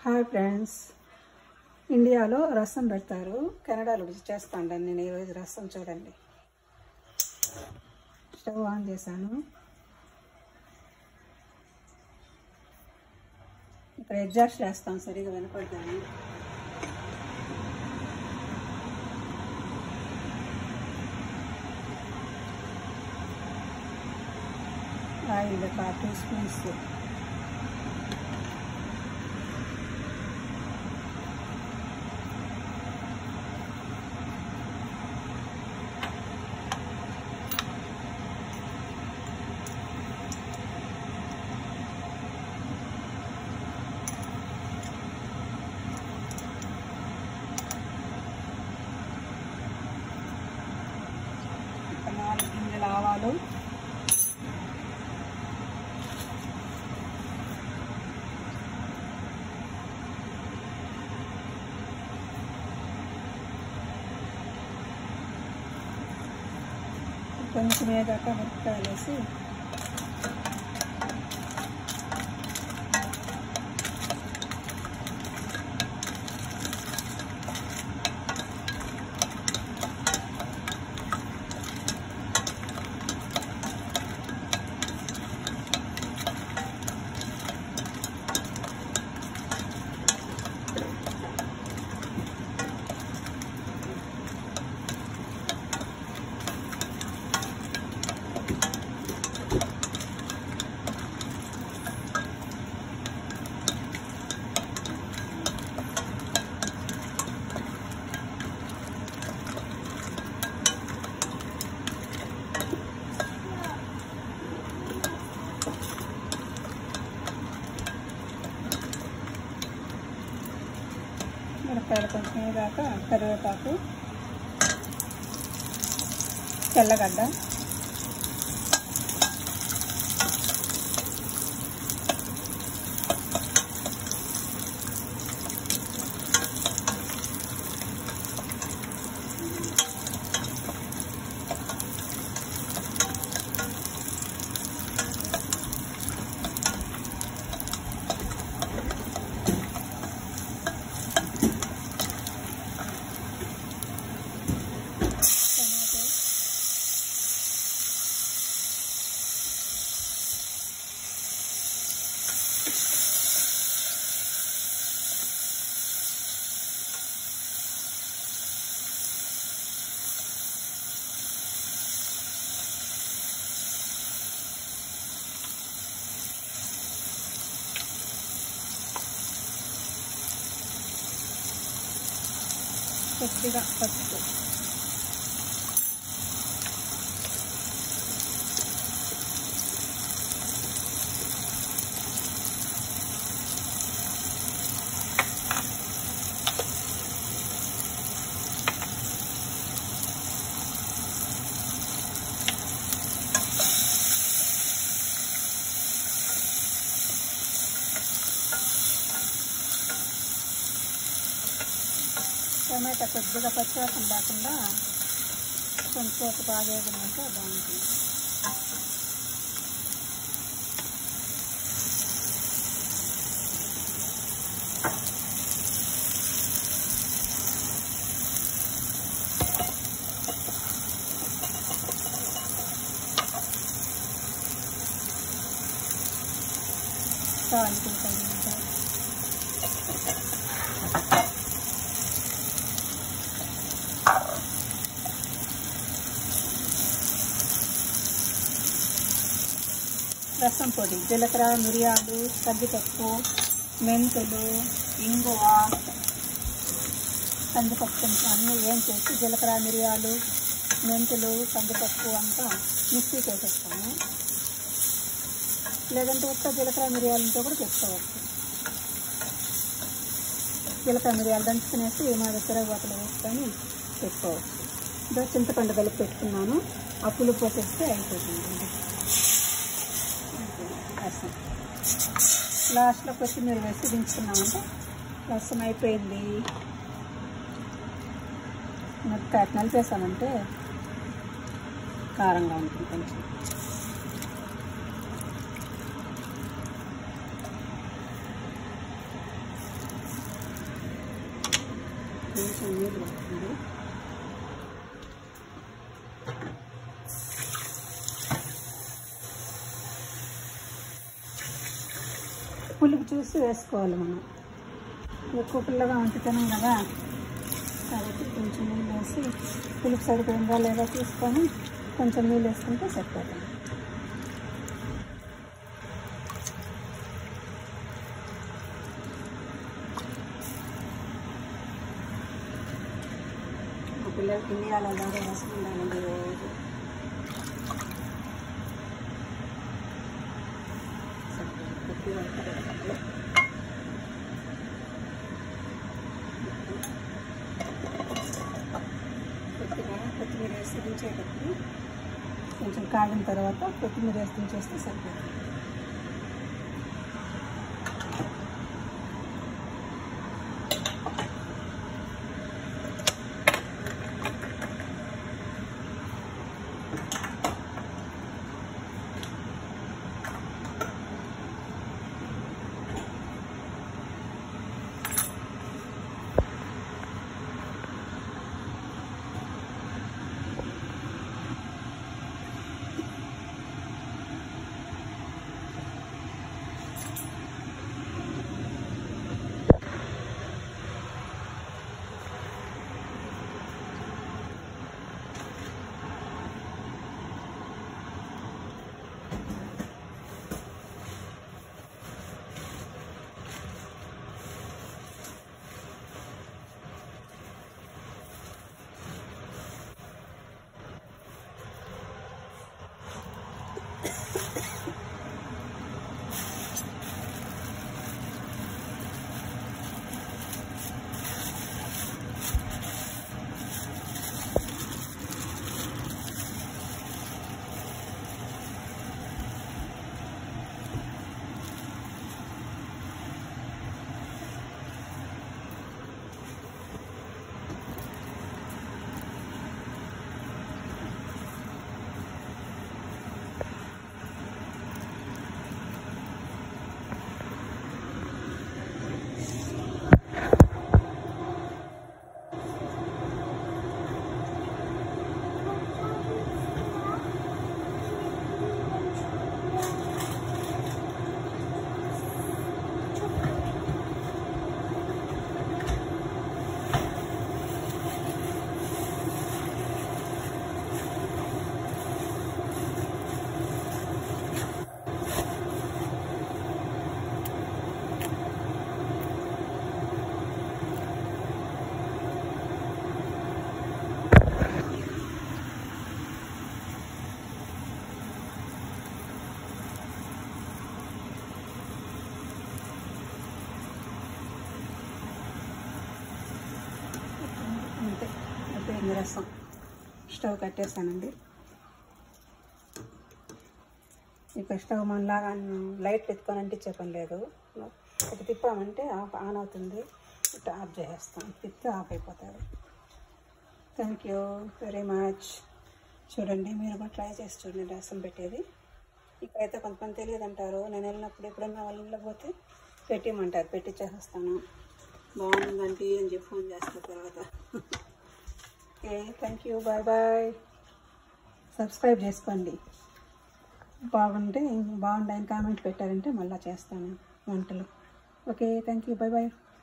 Hi friends ఇండియాలో రసం పెడతారు కెనడాలో చేస్తాను నేను ఈరోజు రసం చూడండి స్టవ్ ఆన్ చేశాను ఇక్కడ అడ్జస్ట్ చేస్తాం సరిగా వినపడతాను ఆయిల్ ఒక టూ స్పూన్స్ ఒక నాలుగు గింజలు ఆవాలు కొంచెం ఏదాకా మిరపకాయలు వేసి మిరపకాయలు కొంచెం ఏదాకా కరివేపాకు తెల్లగడ్డ టమాటో కొద్దిగా పసుపు టమాటా కొద్దిగా పచ్చివాసన లేకుండా కొంచెంసేపు బాగేదినాక బాగుంటుంది సాల్ట్ తగినంత రసం పొడి జీలకర్ర మిరియాలు కందిపప్పు మెంతులు ఇంగువ కందిపప్పు కొంచెం అన్నీ ఏం చేసి జీలకర్ర మిరియాలు మెంతులు కందిపప్పు అంతా మిక్సీ చేసేస్తాను లేదంటే ఉత్త జీలకర్ర మిరియాలతో కూడా పెట్టుకోవచ్చు జీలకర్ర మిరియాలు దంచుకునేసి మా దగ్గర వాటిలో వేసుకొని పెట్టుకోవచ్చు ఇదో చింతపండు కలిపి పెట్టుకున్నాను ఆ పులుపు పోసేస్తే అయిపోతుంది రసం లాస్ట్లో కొత్తిమీర వేసి దించుకున్నామంటే రసం అయిపోయింది మిరపకాయ నలిపేసామంటే కారంగా ఉంటుంది కొంచెం కొంచెం నీళ్ళు పడుతుంది పులుపు చూసి వేసుకోవాలి మనం ఎక్కువ పుల్లగా ఉంటే తినం కదా కాబట్టి కొంచెం నీళ్ళు వేసి పులుపు సరిపోయిందా లేదా చూసుకొని కొంచెం నీళ్ళు వేసుకుంటే సరిపోతుంది మా పిల్లలకి ఇన్నియాల అలాగే రసం ఉండాలండి రోజు సరిపోయింది. కొద్దిగా ఉడకబెట్టాలి. కొద్దిగా కొత్తిమీర వేసి దించేటప్పుడు కొంచెం కాగిన తర్వాత కొత్తిమీర వేసి దించేస్తే సరిపోతుంది అంతే అయిపోయింది రసం స్టవ్ కట్టేసానండి ఇక స్టవ్ మనలాగా లైట్ పెట్టుకొని అంటించే పని లేదు ఇటు తిప్పామంటే ఆఫ్ ఆన్ అవుతుంది ఇటు ఆఫ్ చేసేస్తాం తిప్పితే ఆఫ్ అయిపోతుంది థ్యాంక్ యూ వెరీ మచ్ చూడండి మీరు కూడా ట్రై చేసి చూడండి రసం పెట్టేది ఇక్కడైతే కొంతమంది తెలియదు అంటారు నేను వెళ్ళినప్పుడు ఎప్పుడన్నా వాళ్ళ ఇంట్లో పోతే పెట్టిమంటారు పెట్టించేస్తాను బాగుందండి అని చెప్పి ఫోన్ చేస్తారు తర్వాత okay thank you bye bye subscribe చేసుకోండి బాగుంటే బాగుంటాయని కామెంట్ పెట్టారంటే మళ్ళీ చేస్తాను వంటలు okay thank you bye bye